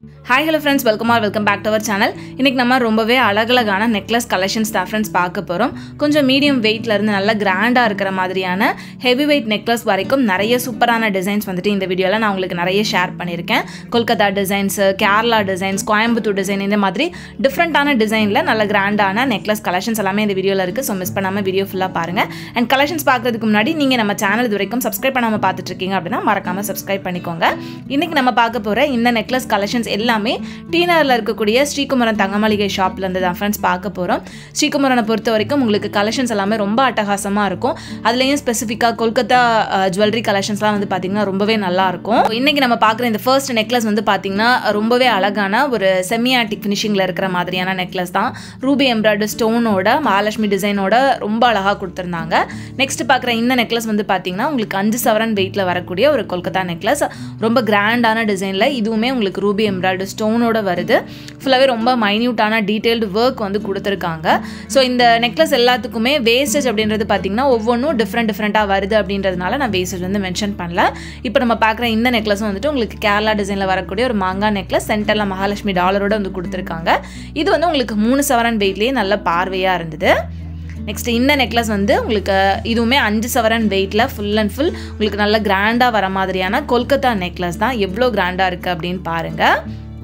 hi hello friends welcome or welcome back to our channel இன்றைக்கி நம்ம ரொம்பவே அழகழகான நெக்லஸ் கலெக்ஷன்ஸ் தான் ஃப்ரெண்ட்ஸ் பார்க்க போகிறோம் கொஞ்சம் மீடியம் வெயிட்லேருந்து நல்ல கிராண்டாக இருக்கிற மாதிரியான ஹெவி வெயிட் நெக்லஸ் வரைக்கும் நிறைய சூப்பரான டிசைன்ஸ் வந்துட்டு இந்த வீடியோவில் நான் உங்களுக்கு நிறைய ஷேர் பண்ணியிருக்கேன் Kolkata designs Kerala designs Coimbatore design இந்த மாதிரி டிஃப்ரெண்ட்டான டிசைனில் நல்ல கிராண்டான நெக்லஸ் கலெக்ஷன்ஸ் எல்லாமே இந்த வீடியோவில் இருக்குது ஸோ மிஸ் பண்ணாமல் வீடியோ ஃபுல்லாக பாருங்கள் அண்ட் கலெக்ஷன்ஸ் பார்க்குறதுக்கு முன்னாடி நீங்கள் நம்ம சேனல் இது வரைக்கும் சப்ஸ்கிரைப் பண்ணாமல் பார்த்துட்ருக்கீங்க அப்படின்னா மறக்காமல் சப்ஸ்கிரைப் பண்ணிக்கோங்க இன்றைக்கி நம்ம பார்க்க போகிற இந்த நெக்லஸ் கலெக்ஷன்ஸ் எல்லாமே டீனரில் இருக்கக்கூடிய ஸ்ரீகுமரன் தங்கமளிகை ஷாப்லேருந்து தான் ஃப்ரெண்ட்ஸ் பார்க்க போகிறோம் ஸ்ரீகுமரனை பொறுத்த வரைக்கும் உங்களுக்கு கலெக்ஷன்ஸ் எல்லாமே ரொம்ப அட்டகாசமாக இருக்கும் அதுலேயும் ஸ்பெசிஃபிக்காக கொல்கத்தா ஜுவல்லரி கலெக்ஷன்ஸ்லாம் வந்து பார்த்திங்கன்னா ரொம்பவே நல்லா இருக்கும் இன்றைக்கி நம்ம பார்க்குற இந்த ஃபர்ஸ்ட் நெக்லஸ் வந்து பார்த்திங்கன்னா ரொம்பவே அழகான ஒரு செமியாட்டிக் ஃபினிஷிங்கில் இருக்கிற மாதிரியான நெக்லஸ் தான் ரூபி எம்ப்ராய்டு ஸ்டோனோட மகாலட்சுமி டிசைனோட ரொம்ப அழகாக கொடுத்துருந்தாங்க நெக்ஸ்ட் பார்க்குற இந்த நெக்லஸ் வந்து பார்த்திங்கன்னா உங்களுக்கு அஞ்சு சவரன் வெயிட்டில் வரக்கூடிய ஒரு கொல்கத்தா நெக்லஸ் ரொம்ப கிராண்டான டிசைனில் இதுவுமே உங்களுக்கு ரூபி எம்ப்ராய்டு ஸ்டோனோட வருது ஃபுல்லாகவே ரொம்ப மைன்யூட்டான டீட்டெயில்டு ஒர்க் வந்து கொடுத்துருக்காங்க ஸோ இந்த நெக்லஸ் எல்லாத்துக்குமே வேஸ்டேஜ் அப்படின்றது பார்த்திங்கன்னா ஒவ்வொன்றும் டிஃப்ரெண்ட் டிஃப்ரெண்ட்டாக வருது அப்படின்றதுனால நான் வேஸ்டேஜ் வந்து மென்ஷன் பண்ணல இப்போ நம்ம பார்க்குற இந்த நெக்லஸும் வந்துட்டு உங்களுக்கு கேரளா டிசைனில் வரக்கூடிய ஒரு மாங்காய் நெக்லஸ் சென்டரில் மகாலட்சுமி டாலரோட வந்து கொடுத்துருக்காங்க இது வந்து உங்களுக்கு மூணு சவரன் வெயிட்லேயே நல்ல பார்வையாக இருந்தது நெக்ஸ்ட் இந்த நெக்லஸ் வந்து உங்களுக்கு இதுவுமே அஞ்சு சவரன் வெயிட்டில் ஃபுல் அண்ட் ஃபுல் உங்களுக்கு நல்ல கிராண்டாக வர மாதிரியான கொல்கத்தா நெக்லஸ் தான் எவ்வளோ கிராண்டாக இருக்குது அப்படின்னு பாருங்கள்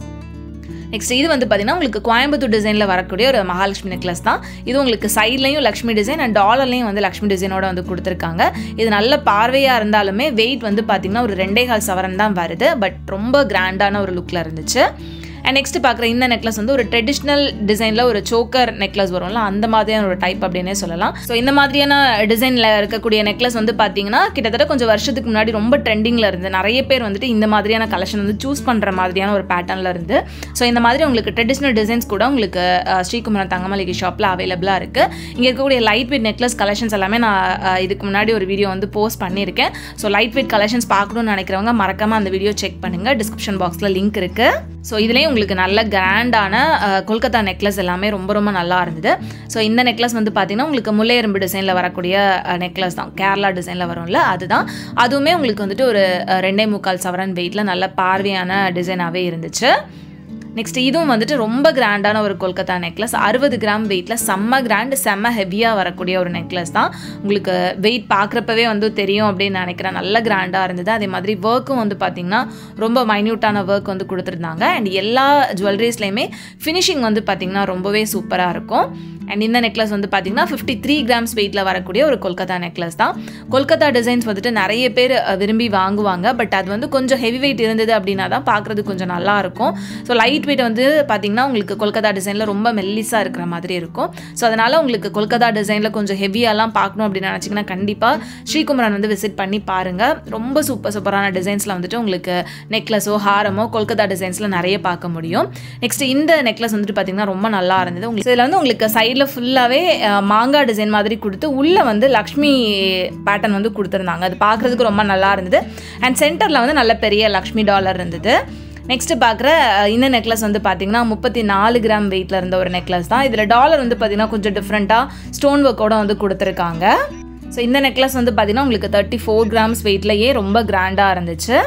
நெக்ஸ்ட் இது வந்து பார்த்தீங்கன்னா உங்களுக்கு கோயம்புத்தூர் டிசைனில் வரக்கூடிய ஒரு மகாலட்சுமி நெக்லஸ் தான் இது உங்களுக்கு சைட்லையும் லக்ஷ்மி டிசைன் அண்ட் டாலர்லையும் வந்து லக்ஷ்மி டிசைனோட வந்து கொடுத்துருக்காங்க இது நல்ல பார்வையாக இருந்தாலுமே வெயிட் வந்து பார்த்திங்கன்னா ஒரு ரெண்டே கால் சவரன் தான் வருது பட் ரொம்ப கிராண்டான ஒரு லுக்கில் இருந்துச்சு அண்ட் நெக்ஸ்ட் பார்க்குற இந்த நெக்லஸ் வந்து ஒரு ட்ரெடிஷ்னல் டிசைனில் ஒரு சோக்கர் நெக்லஸ் வரும்ல அந்த மாதிரியான ஒரு டைப் அப்படின்னே சொல்லலாம் ஸோ இந்த மாதிரியான டிசைனில் இருக்கக்கூடிய நெக்லஸ் வந்து பார்த்தீங்கன்னா கிட்டத்தட்ட கொஞ்சம் வருஷத்துக்கு முன்னாடி ரொம்ப ட்ரெண்டிங்கில் இருந்து நிறைய பேர் வந்துட்டு இந்த மாதிரியான கலெக்ஷன் வந்து சூஸ் பண்ணுற மாதிரியான ஒரு பேட்டர்னில் இருந்து ஸோ இந்த மாதிரி உங்களுக்கு ட்ரெடிஷ்னல் டிசைன்ஸ் கூட உங்களுக்கு ஸ்ரீகுமரன் தங்கமளிகை ஷாப்பில் அவைலபிளாக இருக்குது இங்கே இருக்கக்கூடிய லைட் வெயிட் நெக்லஸ் கலெக்ஷன்ஸ் எல்லாமே நான் இதுக்கு முன்னாடி ஒரு வீடியோ வந்து போஸ்ட் பண்ணியிருக்கேன் ஸோ லைட் வெயிட் கலெக்ஷன்ஸ் பார்க்கணும்னு நினைக்கிறவங்க மறக்காமல் அந்த வீடியோ செக் பண்ணுங்கள் டிஸ்கிரிப்ஷன் பாக்ஸில் லிங்க் இருக்குது ஸோ இதுலேயும் உங்களுக்கு நல்ல கிராண்டான கொல்கத்தா நெக்லஸ் எல்லாமே ரொம்ப ரொம்ப நல்லா இருந்தது ஸோ இந்த நெக்லஸ் வந்து பார்த்திங்கன்னா உங்களுக்கு முல்லையரும்பு டிசைனில் வரக்கூடிய நெக்லஸ் தான் கேரளா டிசைனில் வரும்ல அதுதான் அதுவுமே உங்களுக்கு வந்துட்டு ஒரு ரெண்டே முக்கால் சவரன் வெயிட்டில் நல்ல பார்வையான டிசைனாகவே இருந்துச்சு நெக்ஸ்ட் இதுவும் வந்துட்டு ரொம்ப கிராண்டான ஒரு கொல்கத்தா நெக்லஸ் அறுபது கிராம் வெயிட்டில் செம்ம கிராண்ட் செம்ம ஹெவியாக வரக்கூடிய ஒரு நெக்லஸ் தான் உங்களுக்கு வெயிட் பார்க்குறப்பவே வந்து தெரியும் அப்படின்னு நினைக்கிறேன் நல்ல கிராண்டாக இருந்தது அதே மாதிரி ஒர்க்கும் வந்து பார்த்திங்கன்னா ரொம்ப மைன்யூட்டான ஒர்க் வந்து கொடுத்துருந்தாங்க அண்ட் எல்லா ஜுவல்லரிஸ்லேயுமே ஃபினிஷிங் வந்து பார்த்திங்கன்னா ரொம்பவே சூப்பராக இருக்கும் அண்ட் இந்த நெக்லஸ் வந்து பார்த்திங்கன்னா ஃபிஃப்டி த்ரீ கிராம்ஸ் வெயிட்டில் வரக்கூடிய ஒரு கொல்கத்தா நெக்லஸ் தான் கொல்கத்தா டிசைன்ஸ் வந்துட்டு நிறைய பேர் விரும்பி வாங்குவாங்க பட் அது வந்து கொஞ்சம் ஹெவி வெயிட் இருந்தது அப்படின்னா தான் பார்க்குறது கொஞ்சம் நல்லா இருக்கும் ஸோ லைட் வெயிட் வந்து பார்த்திங்கன்னா உங்களுக்கு கொல்கத்தா டிசைனில் ரொம்ப மெல்லிஸாக இருக்கிற மாதிரி இருக்கும் ஸோ அதனால் உங்களுக்கு கொல்கத்தா டிசைனில் கொஞ்சம் ஹெவியாலாம் பார்க்கணும் அப்படின்னு நினச்சிங்கன்னா கண்டிப்பாக ஸ்ரீகுமரன் வந்து விசிட் பண்ணி பாருங்கள் ரொம்ப சூப்பர் சூப்பரான டிசைன்ஸில் வந்துட்டு உங்களுக்கு நெக்லஸோ ஹாரமோ கொல்கத்தா டிசைன்ஸில் நிறைய பார்க்க முடியும் நெக்ஸ்ட் இந்த நெக்லஸ் வந்துட்டு பார்த்திங்கன்னா ரொம்ப நல்லா இருந்தது உங்களுக்கு இதில் வந்து உங்களுக்கு சைடில் ஃபுல்லாகவே மாங்காய் டிசைன் மாதிரி கொடுத்து உள்ளே வந்து லக்ஷ்மி பேட்டர்ன் வந்து கொடுத்துருந்தாங்க அது பார்க்குறதுக்கு ரொம்ப நல்லா இருந்தது அண்ட் சென்டரில் வந்து நல்ல பெரிய லக்ஷ்மி டாலர் இருந்தது நெக்ஸ்ட் பார்க்குற இந்த நெக்லஸ் வந்து பார்த்தீங்கன்னா முப்பத்தி நாலு கிராம் வெயிட்டில் இருந்த ஒரு நெக்லஸ் தான் இதில் டாலர் வந்து பார்த்திங்கன்னா கொஞ்சம் டிஃப்ரெண்ட்டாக ஸ்டோன் ஒர்க்கோட வந்து கொடுத்துருக்காங்க ஸோ இந்த நெக்லஸ் வந்து பார்த்திங்கன்னா உங்களுக்கு தேர்ட்டி ஃபோர் கிராம்ஸ் வெயிட்லேயே ரொம்ப கிராண்டாக இருந்துச்சு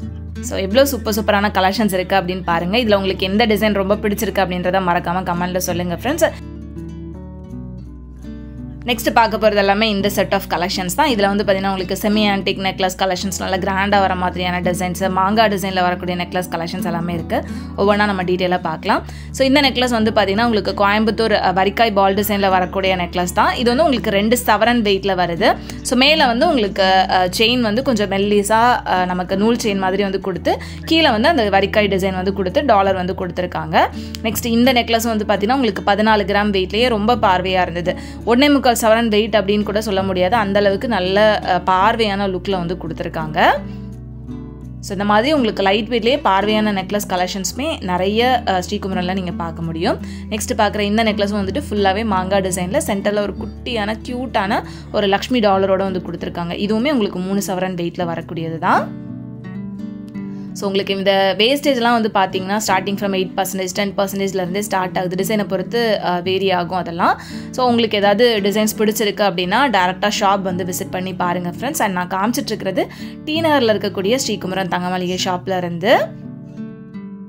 ஸோ எவ்வளோ சூப்பர் சூப்பரான கலெக்ஷன்ஸ் இருக்குது அப்படின்னு பாருங்கள் இதில் உங்களுக்கு எந்த டிசைன் ரொம்ப பிடிச்சிருக்கு அப்படின்றத மறக்காமல் கமெண்ட்டில் சொல்லுங்கள் ஃப்ரெண்ட்ஸ் நெக்ஸ்ட் பார்க்க போகிறது எல்லாமே இந்த செட் ஆஃப் கலெக்ஷன்ஸ் தான் இதில் வந்து பார்த்தீங்கன்னா உங்களுக்கு செமி ஆன்டிக் நெக்லஸ் கலெக்ஷன்ஸ் நல்லா கிராண்டாக வர மாதிரியான டிசைன்ஸ் மாங்கா டிசைனில் வரக்கூடிய நெக்லஸ் கலெக்ஷன்ஸ் எல்லாமே இருக்குது ஒவ்வொன்றா நம்ம டீட்டெயிலாக பார்க்கலாம் ஸோ இந்த நெக்லஸ் வந்து பார்த்தீங்கன்னா உங்களுக்கு கோயம்புத்தூர் வரிக்காய் பால் டிசைனில் வரக்கூடிய நெக்லஸ் தான் இது வந்து உங்களுக்கு ரெண்டு சவரன் வெயிட்டில் வருது ஸோ மேலே வந்து உங்களுக்கு செயின் வந்து கொஞ்சம் மெல்லிஸாக நமக்கு நூல் செயின் மாதிரி வந்து கொடுத்து கீழே வந்து அந்த வரிக்காய் டிசைன் வந்து கொடுத்து டாலர் வந்து கொடுத்துருக்காங்க நெக்ஸ்ட் இந்த நெக்லஸ் வந்து பார்த்தீங்கன்னா உங்களுக்கு பதினாலு கிராம் வெயிட்லேயே ரொம்ப பார்வையாக இருந்தது ஒன்றே முக்கால் முக்கால் செவன் வெயிட் அப்படின்னு கூட சொல்ல முடியாது அந்த அளவுக்கு நல்ல பார்வையான லுக்கில் வந்து கொடுத்துருக்காங்க ஸோ இந்த மாதிரி உங்களுக்கு லைட் வெயிட்லேயே பார்வையான நெக்லஸ் கலெக்ஷன்ஸுமே நிறைய ஸ்ரீகுமரனில் நீங்கள் பார்க்க முடியும் நெக்ஸ்ட் பார்க்குற இந்த நெக்லஸும் வந்துட்டு ஃபுல்லாகவே மாங்கா டிசைனில் சென்டரில் ஒரு குட்டியான க்யூட்டான ஒரு லக்ஷ்மி டாலரோட வந்து கொடுத்துருக்காங்க இதுவுமே உங்களுக்கு மூணு சவரன் வெயிட்டில் வரக்கூடியது தான் ஸோ உங்களுக்கு இந்த வேஸ்டேஜ்லாம் வந்து பார்த்தீங்கன்னா starting from eight percentage ten பர்சன்டேஜ்லேருந்தே ஸ்டார்ட் ஆகுது டிசைனை பொறுத்து வேரி ஆகும் அதெல்லாம் ஸோ உங்களுக்கு ஏதாவது டிசைன்ஸ் பிடிச்சிருக்கு அப்படின்னா டேரெக்டாக ஷாப் வந்து விசிட் பண்ணி பாருங்கள் ஃப்ரெண்ட்ஸ் அண்ட் நான் காமிச்சிட்ருக்கிறது டி நகரில் இருக்கக்கூடிய ஸ்ரீகுமரன் தங்கமளிகை ஷாப்பில் இருந்து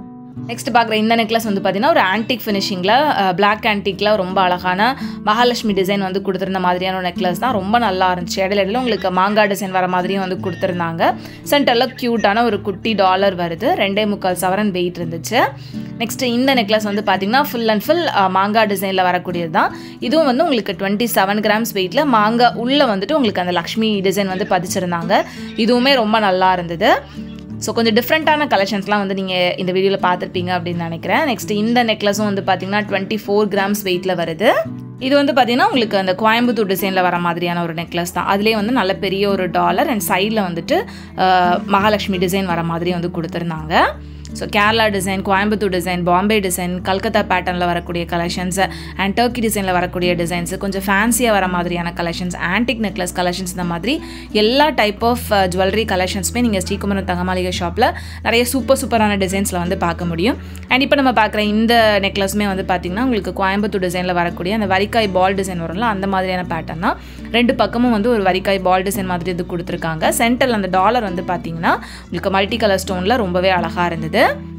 நெக்ஸ்ட் பார்க்குற இந்த நெக்லஸ் வந்து பார்த்தீங்கன்னா ஒரு ஆன்டிக் ஃபினிஷிங்கில் பிளாக் ஆன்டிக்கில் ரொம்ப அழகான மகாலட்சுமி டிசைன் வந்து கொடுத்துருந்த மாதிரியான ஒரு நெக்லஸ் தான் ரொம்ப நல்லா இருந்துச்சு இடையில இடையில உங்களுக்கு மாங்காய் டிசைன் வர மாதிரியும் வந்து கொடுத்துருந்தாங்க சென்டரில் க்யூட்டான ஒரு குட்டி டாலர் வருது ரெண்டே முக்கால் சவரன் வெயிட் இருந்துச்சு நெக்ஸ்ட் இந்த நெக்லஸ் வந்து பார்த்தீங்கன்னா ஃபுல் அண்ட் ஃபுல் மாங்காய் டிசைனில் வரக்கூடியது தான் இதுவும் வந்து உங்களுக்கு டுவெண்ட்டி செவன் கிராம்ஸ் வெயிட்டில் மாங்காய் உள்ளே வந்துட்டு உங்களுக்கு அந்த லக்ஷ்மி டிசைன் வந்து பதிச்சிருந்தாங்க இதுவுமே ரொம்ப நல்லா இருந்தது ஸோ கொஞ்சம் டிஃப்ரெண்ட்டான கலெக்ஷன்ஸ்லாம் வந்து நீங்கள் இந்த வீடியோவில் பார்த்துருப்பீங்க அப்படின்னு நினைக்கிறேன் நெக்ஸ்ட் இந்த நெக்லஸும் வந்து பார்த்தீங்கன்னா டுவெண்ட்டி ஃபோர் கிராம்ஸ் வெயிட்டில் வருது இது வந்து பார்த்தீங்கன்னா உங்களுக்கு அந்த கோயம்புத்தூர் டிசைனில் வர மாதிரியான ஒரு நெக்லஸ் தான் அதுலேயே வந்து நல்ல பெரிய ஒரு டாலர் அண்ட் சைடில் வந்துட்டு அஹ், மகாலட்சுமி டிசைன் வர மாதிரி வந்து கொடுத்துருந்தாங்க so Kerala design Coimbatore design Bombay design Calcutta பேட்டர்னில் வரக்கூடிய கலெக்ஷன்ஸ் அண்ட் டர்க்கி டிசைனில் வரக்கூடிய டிசைன்ஸ் கொஞ்சம் ஃபேன்சியாக வர மாதிரியான கலெக்ஷன்ஸ் ஆன்டிக் நெக்லஸ் கலெக்ஷன்ஸ் இந்த மாதிரி எல்லா டைப் ஆஃப் ஜுவல்லரி கலெக்ஷன்ஸுமே நீங்கள் ஸ்ரீகுமரன் தங்கமாளிகை ஷாப்பில் நிறைய சூப்பர் சூப்பரான டிசைன்ஸில் வந்து பார்க்க முடியும் அண்ட் இப்போ நம்ம பார்க்குற இந்த நெக்லஸுமே வந்து பார்த்திங்கன்னா உங்களுக்கு கோயம்புத்தூர் டிசைனில் வரக்கூடிய அந்த வரிக்காய் பால் டிசைன் வரும்ல அந்த மாதிரியான பேட்டர்ன் தான் ரெண்டு பக்கமும் வந்து ஒரு வரிக்காய் பால் டிசைன் மாதிரி இது கொடுத்துருக்காங்க சென்டரில் அந்த டாலர் வந்து பார்த்தீங்கன்னா உங்களுக்கு மல்டி கலர் ஸ்டோனில் ரொம்பவே அழகாக இருந்தது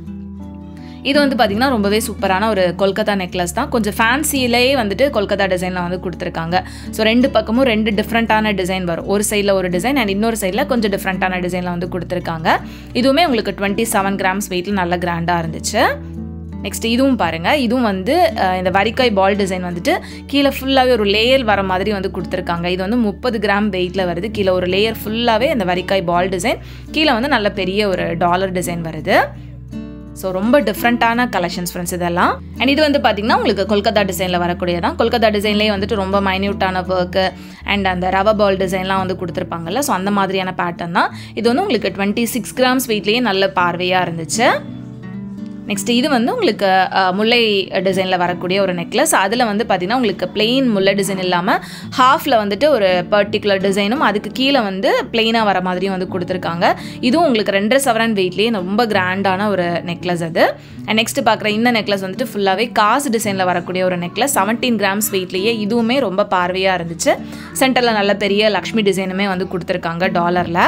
இது வந்து பார்த்திங்கன்னா ரொம்பவே சூப்பரான ஒரு கொல்கத்தா நெக்லஸ் தான் கொஞ்சம் ஃபேன்சியிலேயே வந்துட்டு கொல்கத்தா டிசைனில் வந்து கொடுத்துருக்காங்க ஸோ ரெண்டு பக்கமும் ரெண்டு டிஃப்ரெண்ட்டான டிசைன் வரும் ஒரு சைடில் ஒரு டிசைன் அண்ட் இன்னொரு சைடில் கொஞ்சம் டிஃப்ரெண்ட்டான டிசைனில் வந்து கொடுத்துருக்காங்க இதுவுமே உங்களுக்கு டுவெண்ட்டி செவன் கிராம்ஸ் வெயிட்டில் நல்ல கிராண்டாக இருந்துச்சு நெக்ஸ்ட் இதுவும் பாருங்கள் இதுவும் வந்து அஹ், இந்த வரிக்காய் பால் டிசைன் வந்துட்டு கீழே ஃபுல்லாகவே ஒரு லேயர் வர மாதிரி வந்து கொடுத்துருக்காங்க இது வந்து முப்பது கிராம் வெயிட்டில் வருது கீழே ஒரு லேயர் ஃபுல்லாகவே இந்த வரிக்காய் பால் டிசைன் கீழே வந்து நல்ல பெரிய ஒரு டாலர் டிசைன் வருது ஸோ ரொம்ப டிஃப்ரெண்ட்டான கலெக்ஷன்ஸ் ஃப்ரெண்ட்ஸ் இதெல்லாம் அண்ட் இது வந்து பார்த்தீங்கன்னா உங்களுக்கு கொல்கத்தா டிசைனில் வரக்கூடியதான் கொல்கத்தா டிசைன்லேயே வந்துட்டு ரொம்ப மைன்யூட்டான ஒர்க்கு அண்ட் அந்த ரவ பால் டிசைன்லாம் வந்து கொடுத்துருப்பாங்கல்ல ஸோ அந்த மாதிரியான பேட்டர்ன் தான் இது வந்து உங்களுக்கு டுவெண்ட்டி சிக்ஸ் கிராம்ஸ் வெயிட்லேயே நல்ல பார்வையாக இருந்துச்சு நெக்ஸ்ட் இது வந்து உங்களுக்கு அஹ், முல்லை டிசைனில் வரக்கூடிய ஒரு நெக்லஸ் அதில் வந்து பார்த்திங்கன்னா உங்களுக்கு பிளெயின் முல்லை டிசைன் இல்லாமல் ஹாஃபில் வந்துட்டு ஒரு பர்டிகுலர் டிசைனும் அதுக்கு கீழே வந்து பிளெயினாக வர மாதிரியும் வந்து கொடுத்துருக்காங்க இதுவும் உங்களுக்கு ரெண்டரை சவரன் வெயிட்லேயே ரொம்ப கிராண்டான ஒரு நெக்லஸ் அது அண்ட் நெக்ஸ்ட் பார்க்குற இந்த நெக்லஸ் வந்துட்டு ஃபுல்லாகவே காசு டிசைனில் வரக்கூடிய ஒரு நெக்லஸ் செவன்டீன் கிராம்ஸ் வெயிட்லேயே இதுவுமே ரொம்ப பார்வையாக இருந்துச்சு சென்டரில் நல்ல பெரிய லக்ஷ்மி டிசைனுமே வந்து கொடுத்துருக்காங்க டாலரில்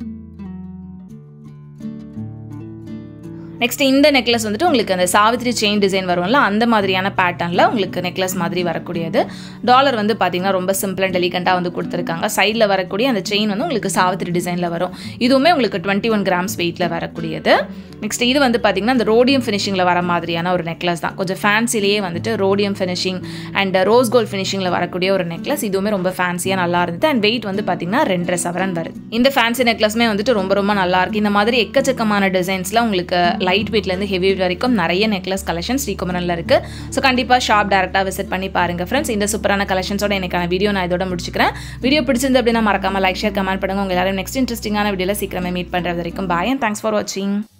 நெக்ஸ்ட் இந்த நெக்லஸ் வந்துட்டு உங்களுக்கு அந்த சாவித்ரி செயின் டிசைன் வரும்ல அந்த மாதிரியான பேட்டர்னில் உங்களுக்கு நெக்லஸ் மாதிரி வரக்கூடியது டாலர் வந்து பார்த்தீங்கன்னா ரொம்ப சிம்பிள் அண்ட் டெலிகண்ட்டாக வந்து கொடுத்துருக்காங்க சைடில் வரக்கூடிய அந்த செயின் வந்து உங்களுக்கு சாவித்ரி டிசைனில் வரும் இதுவுமே உங்களுக்கு டுவெண்ட்டி ஒன் கிராம்ஸ் வெயிட்டில் வரக்கூடியது நெக்ஸ்ட் இது வந்து பார்த்தீங்கன்னா அந்த ரோடியம் ஃபினிஷிங்கில் வர மாதிரியான ஒரு நெக்லஸ் தான் கொஞ்சம் ஃபேன்சிலேயே வந்துட்டு rhodium finishing and rose gold ஃபினிஷிங்கில் வரக்கூடிய ஒரு நெக்லஸ் இதுவுமே ரொம்ப ஃபேன்சியாக நல்லா இருந்தது அண்ட் வெயிட் வந்து பார்த்தீங்கன்னா ரெண்டரை சவரன் வருது இந்த ஃபேன்சி நெக்லஸ்மே வந்துட்டு ரொம்ப ரொம்ப நல்லா இருக்கு இந்த மாதிரி எக்கச்சக்கமான டிசைன்ஸில் உங்களுக்கு லைட் வெயிட்லேருந்து ஹெவி வெயிட் வரைக்கும் நிறைய நெக்லஸ் கலெக்ஷன் ஸ்ரீகுமரனில் இருக்குது ஸோ கண்டிப்பாக ஷாப் டேரெக்டாக விசிட் பண்ணி பாருங்கள் ஃப்ரெண்ட்ஸ் இந்த சூப்பரான கலெக்ஷன்ஸோட எனக்கான வீடியோ நான் இதோட முடிச்சுக்கிறேன் வீடியோ பிடிச்சிருந்து அப்படின்னா மறக்காம லைக் ஷேர் கமெண்ட் பண்ணுங்க உங்க எல்லாரும் நெக்ஸ்ட் இன்ட்ரெஸ்டிங்கான வீடியோவில் சீக்கிரமே மீட் பண்ணுறது வரைக்கும் பாய் அண்ட் தேங்க்ஸ் ஃபார் வாட்சிங்